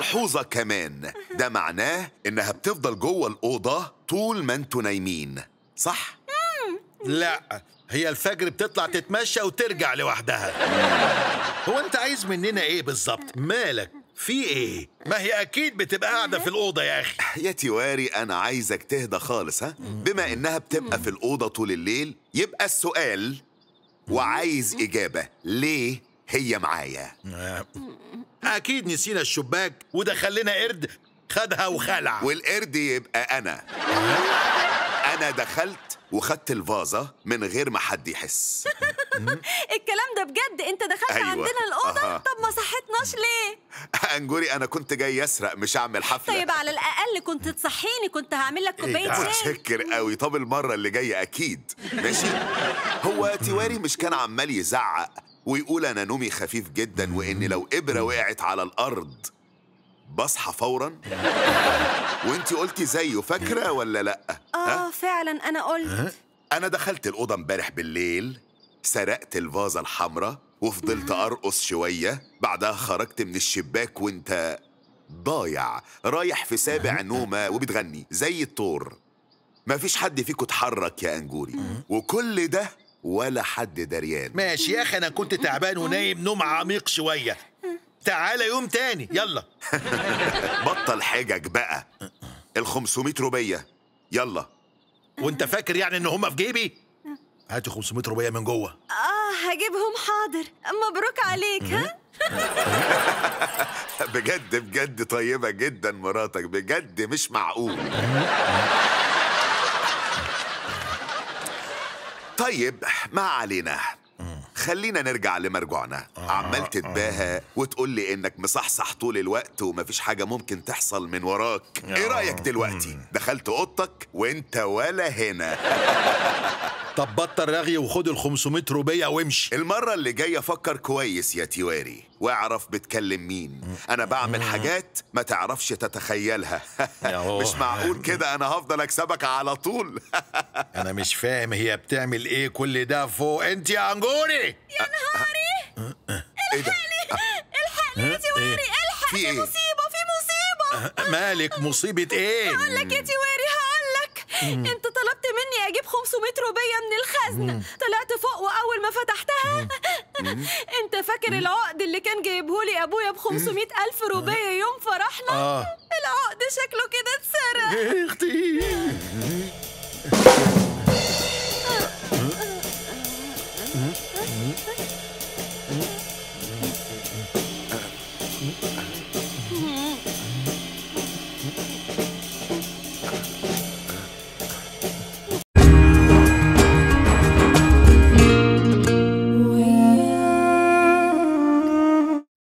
وملحوظة كمان ده معناه إنها بتفضل جوه الأوضة طول ما انتوا نايمين صح؟ لا هي الفجر بتطلع تتمشى وترجع لوحدها هو انت عايز مننا ايه بالظبط مالك في ايه ما هي اكيد بتبقى قاعده في الاوضه يا اخي يا تيواري أنا عايزك تهدى خالص ها بما إنها بتبقى في الأوضة طول الليل يبقى السؤال وعايز إجابة ليه هي معايا اكيد نسينا الشباك ودخل لنا قرد خدها وخلع والقرد يبقى أنا أنا دخلت وخدت الفازة من غير ما حد يحس الكلام ده بجد انت دخلت أيوة. عندنا الاوضه أها. طب ما صحتناش ليه أنجوري أنا كنت جاي أسرق مش أعمل حفلة طيب على الاقل كنت تصحيني كنت هعمل لك كوبايه ده؟ شاي متشكر قوي طب المرة اللي جاية أكيد ماشي هو تيواري مش كان عمال يزعق ويقول أنا نومي خفيف جدا وإن لو إبرة وقعت على الأرض بصحى فورا وانتي قلتي زيه فاكرة ولا لأ؟ اه فعلا انا قلت أنا دخلت الأوضة امبارح بالليل سرقت الفازة الحمراء وفضلت أرقص شوية بعدها خرجت من الشباك وانت ضايع رايح في سابع نومة وبتغني زي الطور مفيش حد فيكم اتحرك يا أنجوري وكل ده ولا حد دريان ماشي يا اخي انا كنت تعبان ونايم نوم عميق شويه تعالى يوم تاني يلا بطل حجج بقى ال 500 روبية يلا وانت فاكر يعني ان هم في جيبي هاتي 500 روبيه من جوه اه هجيبهم حاضر مبروك عليك ها بجد بجد طيبة جدا مراتك بجد مش معقول طيب ما علينا خلينا نرجع لمرجوعنا عمال تتباهى وتقول لي انك مصحصح طول الوقت ومفيش حاجة ممكن تحصل من وراك ايه رأيك دلوقتي دخلت اوضتك وانت ولا هنا طب بطل رغي وخد ال 500 روبيه وامشي المرة اللي جاية فكر كويس يا تيواري واعرف بتكلم مين أنا بعمل حاجات ما تعرفش تتخيلها ياهو. مش معقول كده أنا هفضل أكسبك على طول انا مش فاهم هي بتعمل ايه كل ده فوق انت يا انجوري إيه ده؟ الحقني يا تيواري الحق في في إيه؟ مصيبه في مصيبه مالك مصيبه ايه هقول لك يا تيواري هقول لك انت طلبت مني اجيب 500 روبيه من الخزنه طلعت فوق واول ما فتحتها انت فاكر العقد اللي كان جايبهولي ابويا ب 500 الف روبيه يوم فرحنا آه. العقد شكله كده اتسرق اختي